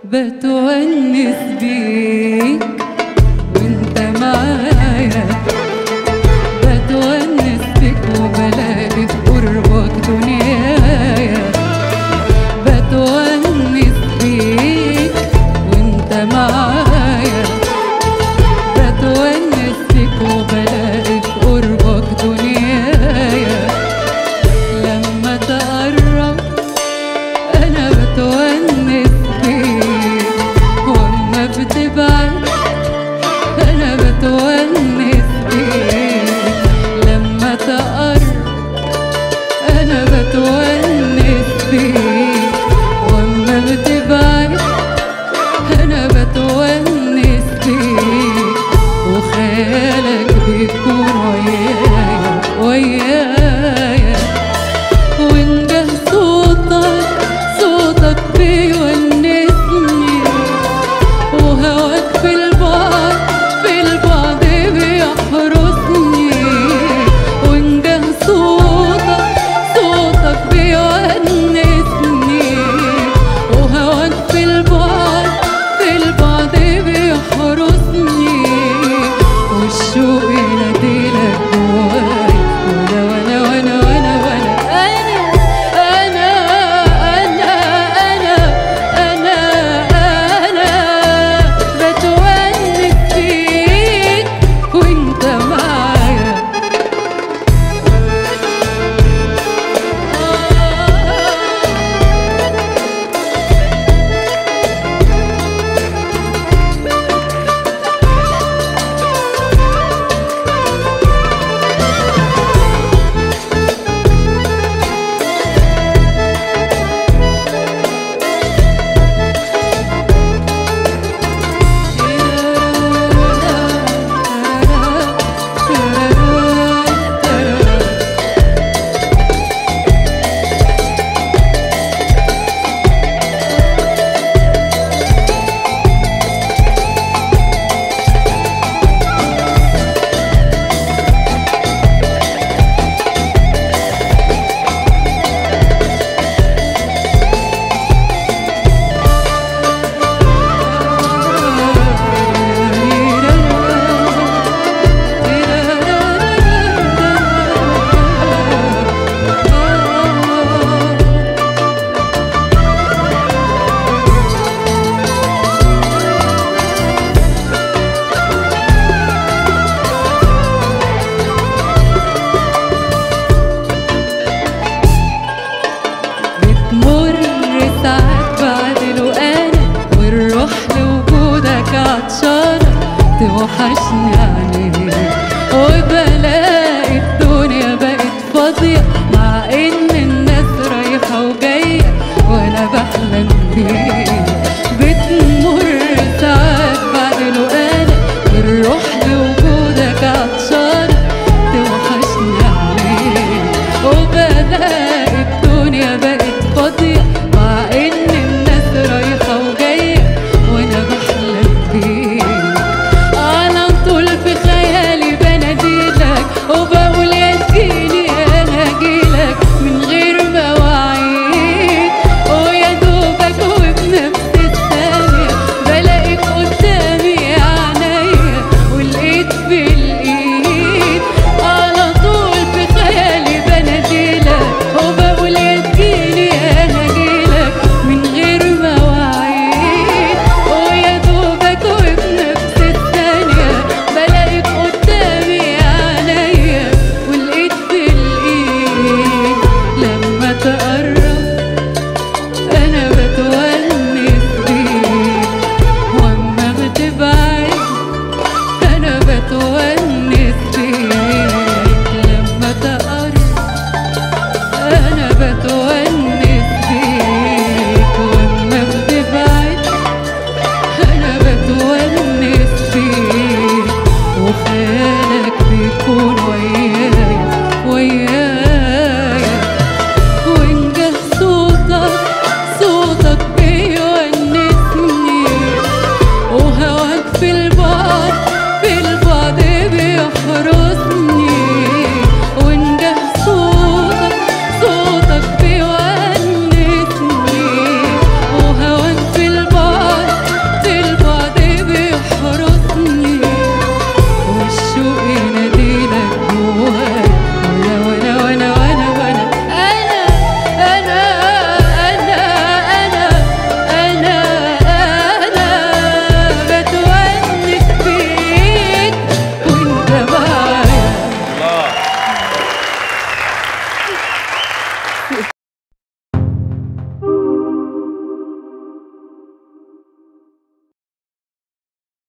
بتونس بيك وانت معايا بتونس بيك وبلاقي في قربك دنيايا بتونس بيك وانت معايا بتونس بيك وبلاقي في قربك دنيايا لما تقرب انا بتونس بيك واما بتبعد انا بتونس بيك لما تقرب انا بتونس بيك واما بتبعد انا بتونس بيك وخيالك بيكون ويايا ويايا ونجه صوتك صوتك بيونسني وهواك في البعد في البعد بيحرسني ونجه صوتك صوتك بيونسني وهواك في البعد في البعد بيحرسني والشوق يناديلك جواي وانا وانا وانا وانا وانا انا انا انا انا انا انا بتونس فيك وانت معايا بتمر ساعات بعد الوقانة والروح لوجودك عطشانة توحشني